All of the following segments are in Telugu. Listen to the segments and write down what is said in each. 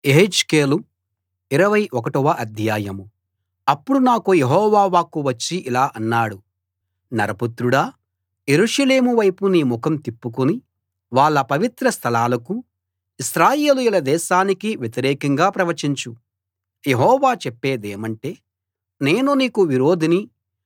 యెహెజ్కేలు ఇరవై ఒకటవ అధ్యాయం అప్పుడు నాకు యెహోవా వాక్కు వచ్చి ఇలా అన్నాడు నరపుత్రుడా యెరూషలేము వైపు నీ ముఖం తిప్పుకుని వాళ్ళ పవిత్ర స్థలాలకూ ఇశ్రాయేలీయుల దేశానికీ వ్యతిరేకంగా ప్రవచించు యెహోవా చెప్పేదేమంటే నేను నీకు విరోధిని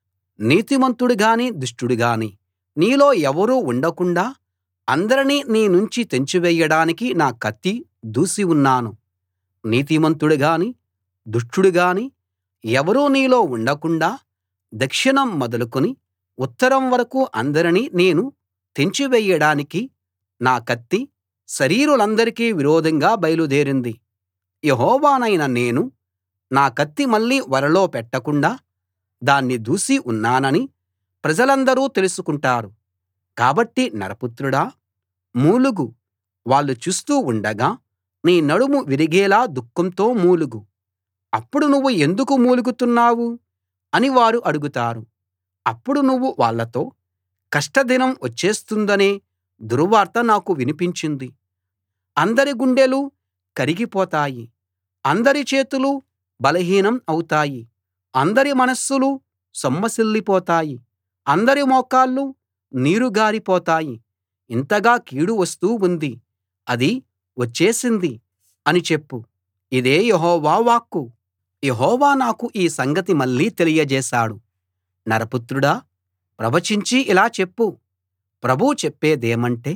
నీతిమంతుడు గాని దుష్టుడు గాని నీలో ఎవరూ ఉండకుండాా అందరినీ నీ నుంచి తెంచివేయడానికి నా కత్తి దూసి ఉన్నాను నీతిమంతుడు గాని దుష్టుడు గాని ఎవరూ నీలో ఉండకుండాా దక్షిణం మొదలుకుని ఉత్తరం వరకూ అందరినీ నేను తెంచివేయడానికి నా కత్తి శరీరులందరికీ విరోధంగా బయలుదేరింది యెహోవానైన నేను నా కత్తి మళ్ళీ ఒరలో పెట్టకుండా దాన్ని దూసి ఉన్నానని ప్రజలందరూ తెలుసుకుంటారు కాబట్టి నరపుత్రుడా మూలుగు వాళ్ళు చూస్తూ ఉండగా నీ నడుము విరిగేలా దుఃఖంతో మూలుగు అప్పుడు నువ్వు ఎందుకు మూలుగుతున్నావు అని వారు అడుగుతారు అప్పుడు నువ్వు వాళ్ళతో కష్టదినం వచ్చేస్తుందనే దుర్వార్త నాకు వినిపించింది అందరి గుండెలు కరిగిపోతాయి అందరి చేతులు బలహీనం అవుతాయి అందరి మనస్సులు సొమ్మసిల్లిపోతాయి అందరి మోకాళ్ళు నీరుగారిపోతాయి ఇంతగా కీడు వస్తూ ఉంది అది వచ్చేసింది అని చెప్పు ఇదే యెహోవా వాక్కు యెహోవా నాకు ఈ సంగతి మళ్ళీ తెలియజేశాడు నరపుత్రుడా ప్రవచించి ఇలా చెప్పు ప్రభువు చెప్పేదేమంటే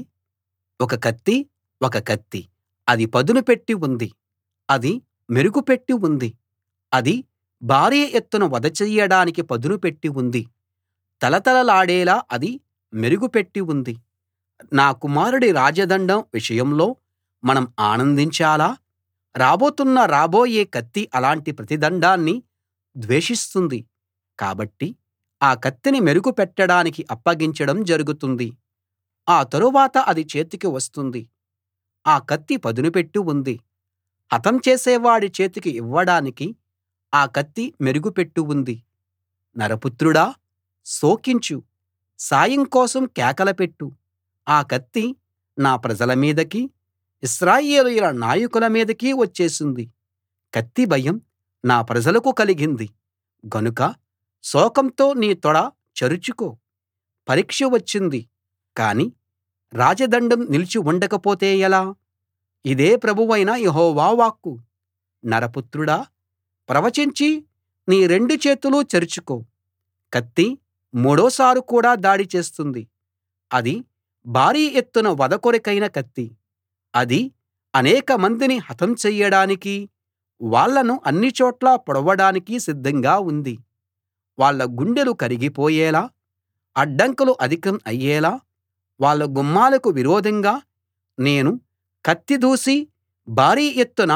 ఒక కత్తి ఒక కత్తి అది పదును పెట్టి ఉంది అది మెరుగు పెట్టి ఉంది అది భారీ ఎత్తున వధ చెయ్యడానికి పదును పెట్టి ఉంది తళతళలాడేలా అది మెరుగు పెట్టి ఉంది నా కుమారుడి రాజదండం విషయంలో మనం ఆనందించాలా రాబోతున్న రాబోయే కత్తి అలాంటి ప్రతిదండాన్ని ద్వేషిస్తుంది కాబట్టి ఆ కత్తిని మెరుగు పెట్టడానికి అప్పగించడం జరుగుతుంది ఆ తరువాత అది చేతికి వస్తుంది ఆ కత్తి పదును పెట్టి ఉంది హతం చేసేవాడి చేతికి ఇవ్వడానికి ఆ కత్తి మెరుగు పెట్టి ఉంది నరపుత్రుడా శోకించు సాయం కోసం కేకలు పెట్టు ఆ కత్తి నా ప్రజల మీదకీ ఇశ్రాయేలీయుల నాయకుల మీదకీ వచ్చేసింది కత్తి భయం నా ప్రజలకు కలిగింది గనుక శోకంతో నీ తొడ చరుచుకో పరీక్ష వచ్చింది కానీ రాజదండం నిలిచి ఉండకపోతే ఎలా ఇదే ప్రభువైన యెహోవా వాక్కు నరపుత్రుడా ప్రవచించి నీ రెండు చేతులూ చరుచుకో కత్తి మూడోసారి కూడా దాడి చేస్తుంది అది భారీ ఎత్తున వధ కొరకైన కత్తి అది అనేకమందిని హతం చెయ్యడానికీ వాళ్ళను అన్ని చోట్లా పొడవడానికీ సిద్ధంగా ఉంది వాళ్ళ గుండెలు కరిగిపోయేలా అడ్డంకులు అధికం అయ్యేలా వాళ్ళ గుమ్మాలకు విరోధంగా నేను కత్తి దూసి భారీ ఎత్తున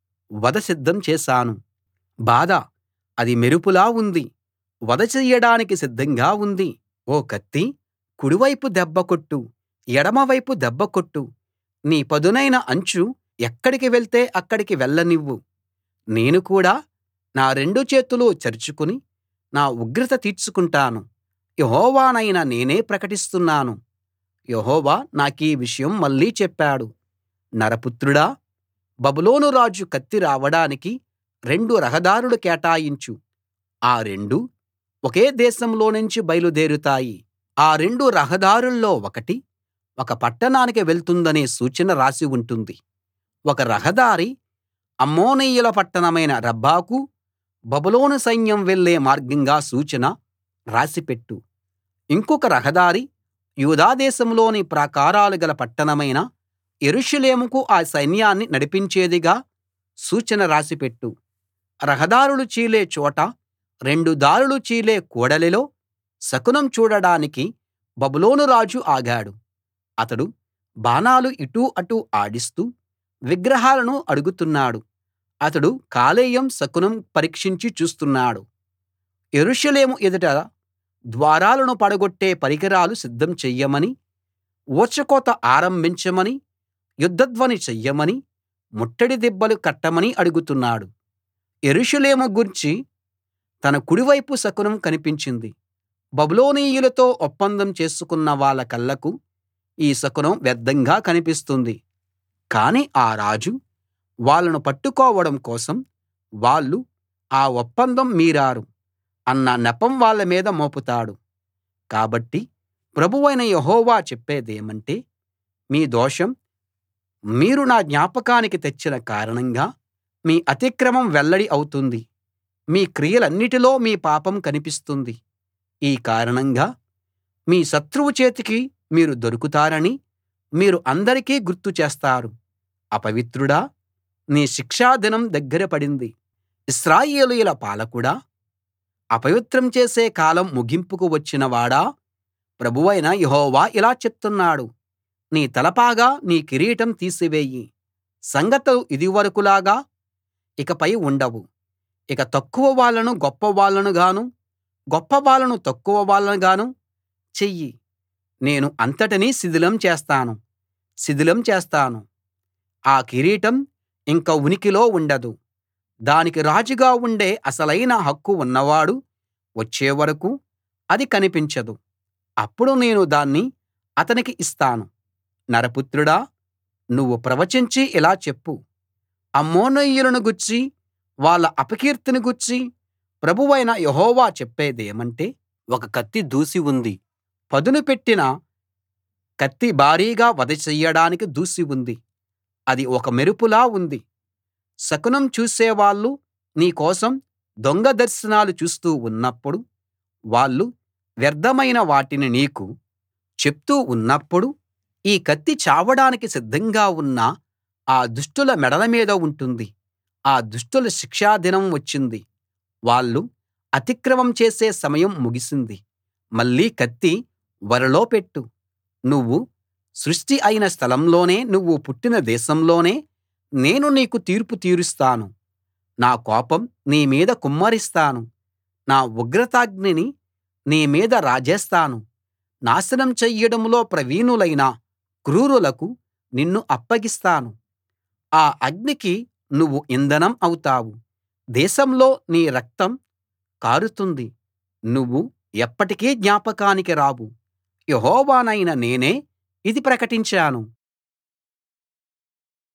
వధ సిద్ధం చేశాను బాధ అది మెరుపులా ఉంది వధ చెయ్యడానికి సిద్ధంగా ఉంది ఓ కత్తీ కుడివైపు దెబ్బ కొట్టు ఎడమవైపు దెబ్బ కొట్టు నీ పదునైన అంచు ఎక్కడికి వెళ్తే అక్కడికి వెళ్ళనివ్వు నేను కూడా నా రెండు చేతులూ చరుచుకుని నా ఉగ్రత తీర్చుకుంటాను యెహోవానైన నేనే ప్రకటిస్తున్నాను యెహోవా నాకీ విషయం మళ్ళీ చెప్పాడు నరపుత్రుడా బబులోను రాజు కత్తి రావడానికి రెండు రహదారులు కేటాయించు ఆ రెండూ ఒకే దేశంలోనుంచి బయలుదేరుతాయి ఆ రెండు రహదారుల్లో ఒకటి ఒక పట్టణానికి వెళ్తుందనే సూచన రాసి ఉంటుంది ఒక రహదారి అమ్మోనీయుల పట్టణమైన రబ్బాకు బబులోను సైన్యం వెళ్ళే మార్గంగా సూచన రాసి పెట్టు ఇంకొక రహదారి యూదా దేశంలోని ప్రాకారాలు గల పట్టణమైన యెరూషలేముకు ఆ సైన్యాన్ని నడిపించేదిగా సూచన రాసి పెట్టు రహదారులు చీలే చోట రెండు దారులు చీలే కూడలిలో శకునం చూడడానికి బబులోను రాజు ఆగాడు అతడు బాణాలు ఇటూ అటూ ఆడిస్తూ విగ్రహాలను అడుగుతున్నాడు అతడు కాలేయం శకునం పరీక్షించి చూస్తున్నాడు యెరూషలేము ఎదుట ద్వారాలను పడగొట్టే పరికరాలు సిద్ధం చెయ్యమని ఊచకోత ఆరంభించమని యుద్ధధ్వని చెయ్యమని ముట్టడి దిబ్బలు కట్టమని అడుగుతున్నాడు యెరూషలేము గూర్చి తన కుడివైపు శకునం కనిపించింది బబులోనీయులతో ఒప్పందం చేసుకున్న వాళ్ళ కళ్ళకు ఈ శకునం వ్యర్థంగా కనిపిస్తుంది కాని ఆ రాజు వాళ్ళను పట్టుకోవడం కోసం వాళ్ళు ఆ ఒప్పందం మీరారు అన్న నెపం వాళ్ళ మీద మోపుతాడు కాబట్టి ప్రభువైన యెహోవా చెప్పేదేమంటే మీ దోషం మీరు నా జ్ఞాపకానికి తెచ్చిన కారణంగా మీ అతిక్రమం వెల్లడి అవుతుంది మీ క్రియలన్నిటిలో మీ పాపం కనిపిస్తుంది ఈ కారణంగా మీ శత్రువు చేతికి మీరు దొరుకుతారని మీరు అందరికీ గుర్తు చేస్తారు అపవిత్రుడా నీ శిక్షా దినం దగ్గర పడింది ఇశ్రాయేలీయుల పాలకుడా అపవిత్రం చేసే కాలం ముగింపుకు వచ్చిన వాడా ప్రభువైన యెహోవా ఇలా చెప్తున్నాడు నీ తలపాగా నీ కిరీటం తీసివేయి సంగతులు ఇదివరకులాగా ఇకపై ఉండవు ఇక తక్కువ వాళ్ళను గొప్ప వాళ్ళనుగాను గొప్ప వాళ్ళను తక్కువ వాళ్ళనుగాను చెయ్యి నేను అంతటినీ శిథిలం చేస్తాను శిథిలం చేస్తాను ఆ కిరీటం ఇంక ఉనికిలో ఉండదు దానికి రాజుగా ఉండే అసలైన హక్కు ఉన్నవాడు వచ్చే వరకూ అది కనిపించదు అప్పుడు నేను దాన్ని అతనికి ఇస్తాను నరపుత్రుడా నువ్వు ప్రవచించి ఇలా చెప్పు అమ్మోనీయులను గూర్చి వాళ్ళ అపకీర్తిని గూర్చి ప్రభువైన యెహోవా చెప్పేదేమంటే ఒక కత్తి దూసి ఉంది పదును పెట్టిన కత్తి భారీగా వధ చెయ్యడానికి దూసి ఉంది అది ఒక మెరుపులా ఉంది శకునం చూసేవాళ్ళు నీ కోసం దొంగ దర్శనాలు చూస్తూ ఉన్నప్పుడు వాళ్ళు వ్యర్థమైన వాటిని నీకు చెప్తూ ఉన్నప్పుడు ఈ కత్తి చావడానికి సిద్ధంగా ఉన్న ఆ దుష్టుల మెడల మీద ఉంటుంది ఆ దుష్టుల శిక్షా దినం వచ్చింది వాళ్ళు అతిక్రమం చేసే సమయం ముగిసింది మళ్ళీ కత్తి వరలో పెట్టు నువ్వు సృష్టి అయిన స్థలంలోనే నువ్వు పుట్టిన దేశంలోనే నేను నీకు తీర్పు తీరుస్తాను నా కోపం నీ మీద కుమ్మరిస్తాను నా ఉగ్రతాగ్నిని నీ మీద రాజేస్తాను నాశనం చెయ్యడంలో ప్రవీణులైన క్రూరులకు నిన్ను అప్పగిస్తాను ఆ అగ్నికి నువ్వు ఇంధనం అవుతావు దేశంలో నీ రక్తం కారుతుంది నువ్వు ఎప్పటికీ జ్ఞాపకానికి రావు యెహోవానైన నేనే ఇది ప్రకటించాను